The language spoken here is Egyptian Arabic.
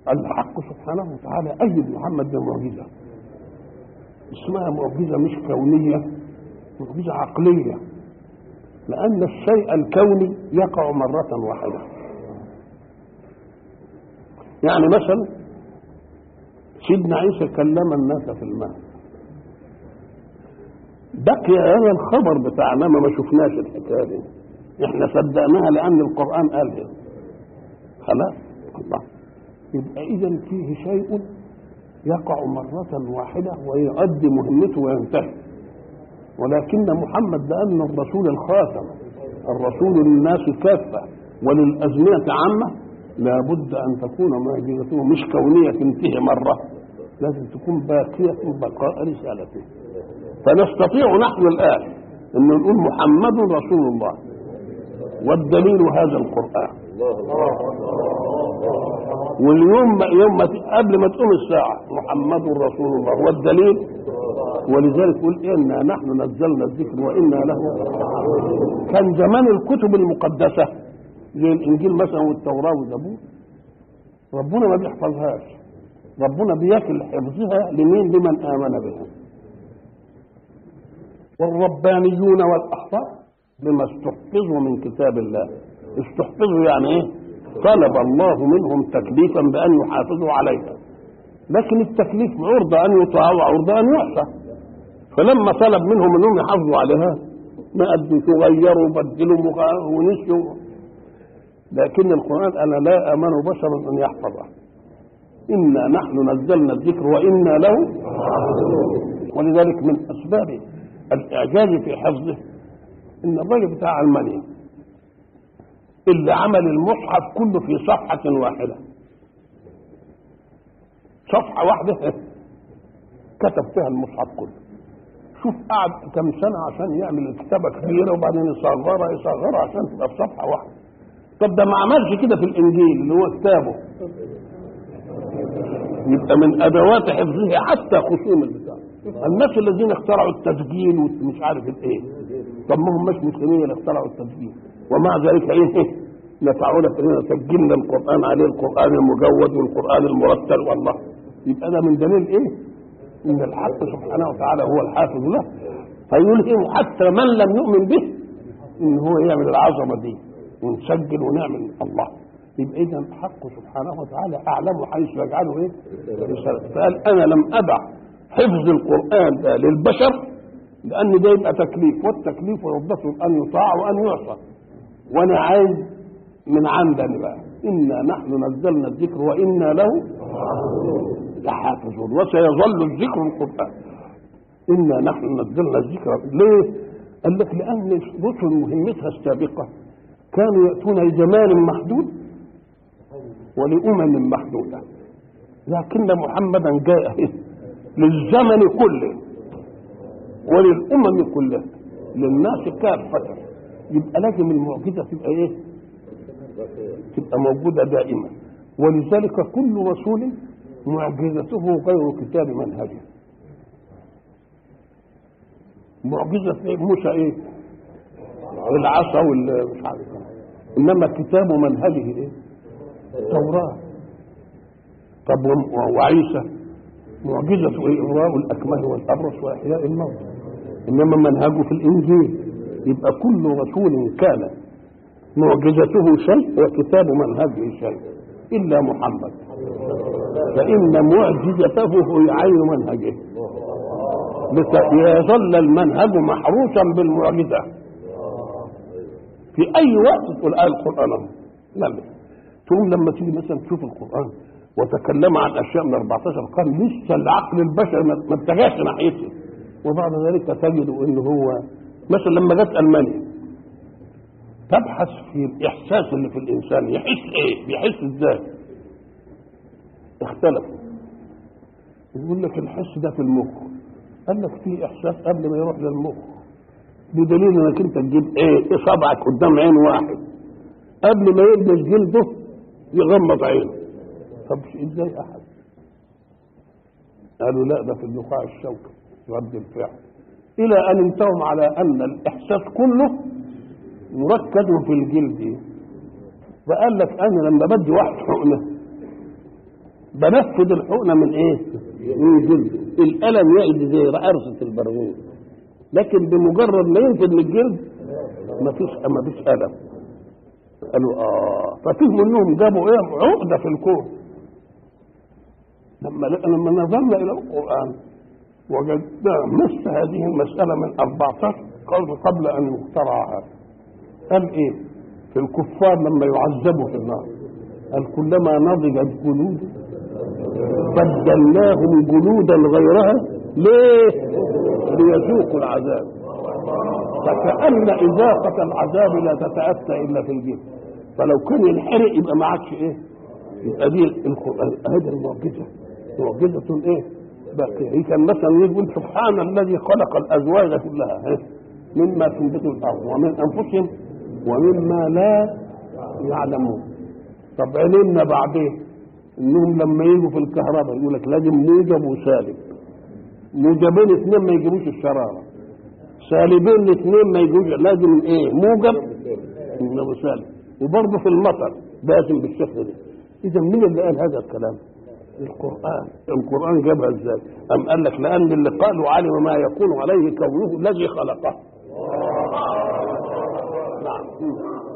الحق سبحانه وتعالى أيد محمد بمعجزة اسمها معجزة مش كونية معجزة عقلية لأن الشيء الكوني يقع مرة واحدة يعني مثلا سيدنا عيسى كلم الناس في الماء بقي هذا الخبر بتاعنا ما شفناش الحكايه دي احنا صدقناها لان القران قال كده خلاص الله يبقى اذا فيه شيء يقع مرة واحدة ويؤدي مهمته وينتهي ولكن محمد لأن الرسول الخاتم الرسول للناس كافة وللأزمنة عامة لابد أن تكون معجزته مش كونية تنتهي مرة لازم تكون باقية بقاء رسالته فنستطيع نحن الآن أن نقول محمد رسول الله والدليل هذا القرآن واليوم يوم ما قبل ما تقوم الساعة محمد رسول الله والدليل ولذلك يقول إنا نحن نزلنا الذكر وإنا له كان زمان الكتب المقدسة زي الإنجيل مثلا والتوراة والزبور ربنا ما بيحفظهاش ربنا بيكل حفظها لمين لمن آمن بها والربانيون والأحبار بما استحفظوا من كتاب الله استحفظوا يعني ايه طلب الله منهم تكليفا بأن يحافظوا عليها لكن التكليف عرضة أن يطاع وعرضة أن يعصى فلما طلب منهم أنهم يحافظوا عليها ما قد يغيروا وبدلوا ونسيوا لكن القرآن أنا لا أمن بشرا أن يحفظه إنا نحن نزلنا الذكر وإنا له ولذلك من أسباب الإعجاز في حفظه إن الراجل بتاع ألمانيا اللي عمل المصحف كله في صفحة واحدة صفحة واحدة كتب فيها المصحف كله شوف قعد كم سنة عشان يعمل الكتابة كبيرة وبعدين يصغرها يصغرها عشان تبقى في صفحة واحدة طب ده ما عملش كده في الإنجيل اللي هو كتابه يبقى من أدوات حفظه حتى خصوم البتاع الناس الذين اخترعوا التسجيل ومش عارف الايه طب ما هم مش مسلمين اللي اخترعوا التسجيل ومع ذلك ايه نفعونا فإننا سجلنا القرآن عليه القرآن المجود والقرآن المرتل والله يبقى ده من دليل ايه؟ ان الحق سبحانه وتعالى هو الحافظ له فيلهم حتى من لم يؤمن به ان هو يعمل العظمه دي ونسجل ونعمل الله يبقى اذا الحق سبحانه وتعالى اعلم حيث يجعله ايه؟ فقال انا لم ابع حفظ القران ده للبشر لان ده يبقى تكليف والتكليف يربطه ان يطاع وان يعصى وانا عايز من عندنا بقى انا نحن نزلنا الذكر وانا له لحافظون وسيظل الذكر القران انا نحن نزلنا الذكر ليه؟ قال لك لان الرسل مهمتها السابقه كانوا ياتون لزمان محدود ولامم محدوده لكن محمدا جاء للزمن كله وللامم كلها للناس كافه يبقى لازم المعجزه تبقى ايه؟ تبقى موجوده دائما ولذلك كل رسول معجزته غير كتاب منهجه معجزة موسى ايه؟ العصا والمش عارف انما كتاب منهجه ايه؟ التوراة طب وعيسى معجزة ايه؟ إغراء الأكمه والأبرص وإحياء الموت إنما منهجه في الإنجيل يبقى كل رسول كان معجزته شيء وكتاب منهجه شيء إلا محمد فإن معجزته هو عين منهجه يظل المنهج محروسا بالمعجزة في أي وقت تقول آه القرآن لا تقوم لما تيجي مثلا تشوف القرآن وتكلم عن أشياء من 14 قرن لسه العقل البشري ما اتجهش ناحيته وبعد ذلك تجد أنه هو مثلا لما جت ألمانيا تبحث في الإحساس اللي في الإنسان يحس إيه؟ بيحس إزاي؟ اختلفوا يقول لك الحس ده في المخ قال لك في احساس قبل ما يروح للمخ بدليل انك انت تجيب ايه اصابعك قدام عين واحد قبل ما يلبس جلده يغمض عينه طب ازاي احد قالوا لا ده في النخاع الشوكي رد الفعل الى ان انتهوا على ان الاحساس كله مركز في الجلد فقال لك انا لما بدي واحد حقنه بنفذ الحقنه من ايه؟ من جلد الالم يأذي زي عرسه البرغوث لكن بمجرد ما ينفذ من الجلد ما فيش ما فيش الم قالوا اه ففهموا انهم جابوا ايه عقده في الكون لما لما نظرنا الى القران وجدنا نص هذه المساله من 14 قول قبل ان يخترع هذا قال ايه في الكفار لما يعذبوا في النار قال كلما نضجت جلود بدلناهم جلودا غيرها ليه ليذوقوا العذاب فكأن إذاقة العذاب لا تتأتى إلا في الجسم فلو كان ينحرق يبقى ما عادش إيه يبقى دي القرآن هذه المعجزة معجزة إيه باقية كان مثلا يقول سبحان الذي خلق الأزواج كلها إيه؟ مما تنبت الأرض ومن أنفسهم ومما لا يعلمون طب علمنا بعدين انهم لما يجوا في الكهرباء يقول لك لازم موجب وسالب موجبين اثنين ما يجيبوش الشراره سالبين اثنين ما يجيبوش لازم ايه موجب وسالب وبرضه في المطر لازم بالشكل ده اذا مين اللي قال هذا الكلام القرآن القرآن جابها ازاي أم قال لك لأن اللي قالوا علم ما يكون عليه كونه الذي خلقه نعم